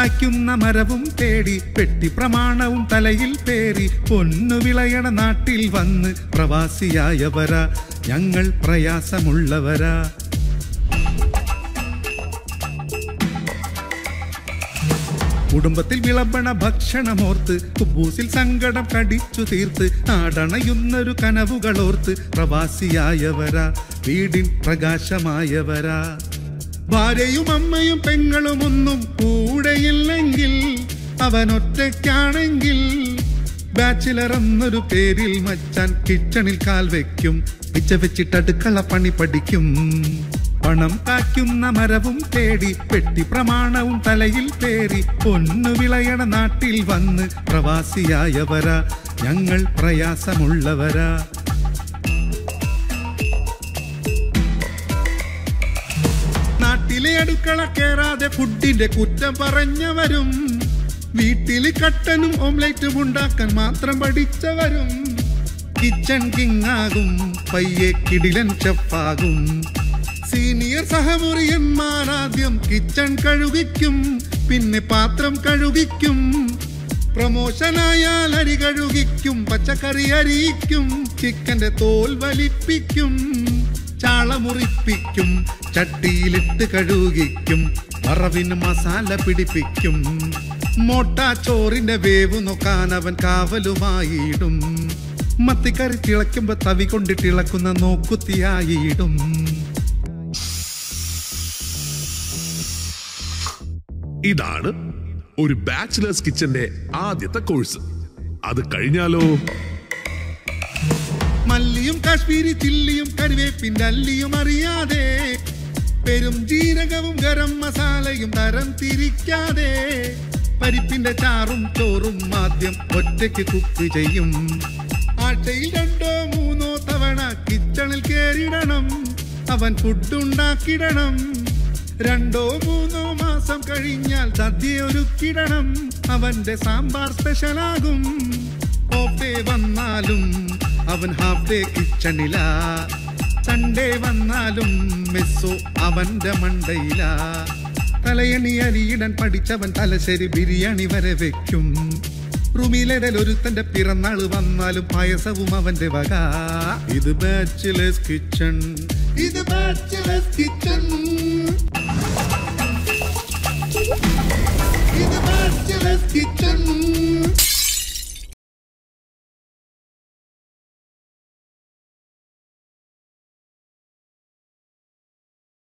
കായ്ക്കുന്ന മരവും തേടി പെട്ടി പ്രമാണവും തലയിൽ പേറി പൊന്നു വിളയണ നാട്ടിൽ വന്ന് പ്രവാസിയായവരാ ഞങ്ങൾ പ്രയാസമുള്ളവരാ കുടുംബത്തിൽ വിളമ്പണ ഭക്ഷണമോർത്ത് കുബൂസിൽ സങ്കടം കടിച്ചു തീർത്ത് നാടണയുന്നൊരു കനവുകളോർത്ത് പ്രവാസിയായവരാ വീടിൻ പ്രകാശമായവരാ ഭാര്യയും അമ്മയും പെങ്ങളും ഒന്നും കൂടെയില്ലെങ്കിൽ അവനൊറ്റയ്ക്കാണെങ്കിൽ ബാച്ചിലർ എന്നൊരു പേരിൽ മച്ചാൻ കിച്ചണിൽ കാൽ വെക്കും പിച്ച വെച്ചിട്ട് അടുക്കള പണി പഠിക്കും പണം കായ്ക്കുന്ന മരവും തേടി പെട്ടി പ്രമാണവും തലയിൽ പേറി പൊന്നു വിളയണ നാട്ടിൽ വന്ന് പ്രവാസിയായവരാ ഞങ്ങൾ പ്രയാസമുള്ളവരാ നാട്ടിലെ അടുക്കള കേറാതെ ഫുഡിന്റെ കുറ്റം പറഞ്ഞവരും വീട്ടിൽ കട്ടനും ഓംലേറ്റും ഉണ്ടാക്കാൻ മാത്രം പഠിച്ചവരും കിച്ചൺ കിങ് ആകും പയ്യെ കിടിലൻ ചെപ്പാകും സീനിയർ സഹമുറിയന്മാരാദ്യം കിച്ചൺ കഴുകിക്കും പിന്നെ പാത്രം കഴുകിക്കും പ്രമോഷനായാൽ അരി കഴുകിക്കും പച്ചക്കറി അരിയിക്കും ചിക്കന്റെ തോൽ വലിപ്പിക്കും ചാള മുറിപ്പിക്കും ചട്ടിയിലിട്ട് കഴുകിക്കും വറവിന് മസാല പിടിപ്പിക്കും മോട്ട ചോറിന്റെ വേവ് നോക്കാൻ അവൻ കാവലുമായിടും മത്തിക്കറി തിളയ്ക്കുമ്പോ തവി കൊണ്ടിട്ട് ഇളക്കുന്ന നോക്കുത്തിയായിടും ഇതാണ് ഒരു ബാച്ചിലേഴ്സ് കിച്ചന്റെ ആദ്യത്തെ കോഴ്സ് അത് കഴിഞ്ഞാലോ മല്ലിയും കാശ്മീരി ചില്ലിയും കറിവേപ്പിന്റെ അല്ലിയും അറിയാതെ പെരും ജീരകവും ഗരം മസാലയും തരം തിരിക്കാതെ പരിപ്പിന്റെ ചാറും ചോറും ആദ്യം ഒറ്റയ്ക്ക് കുക്ക് ചെയ്യും ആഴ്ചയിൽ രണ്ടോ മൂന്നോ തവണ കിച്ചണിൽ കേറിടണം അവൻ ഫുഡ് ഉണ്ടാക്കിടണം രണ്ടോ മൂന്നോ മാസം കഴിഞ്ഞാൽ സദ്യ ഒരുക്കിടണം അവന്റെ സാമ്പാർ സ്പെഷ്യലാകും ഓഫ് ഡേ വന്നാലും അവൻ ഹാഫ് ഡേ കിച്ചണിലാ സൺഡേ വന്നാലും മെസ്സോ അവന്റെ മണ്ടയിലാ തലയണി അരിയിടാൻ പഠിച്ചവൻ തലശ്ശേരി ബിരിയാണി വരെ വെക്കും റുമിലിടൽ ഒരുത്തന്റെ പിറന്നാള് വന്നാലും പായസവും അവന്റെ വക ഇത് ബാച്ചിലേഴ്സ് കിച്ചൺ ഇത് ബാച്ചിലേഴ്സ് കിച്ചൺ ഇത് ബാച്ചിലേഴ്സ് കിച്ചൺ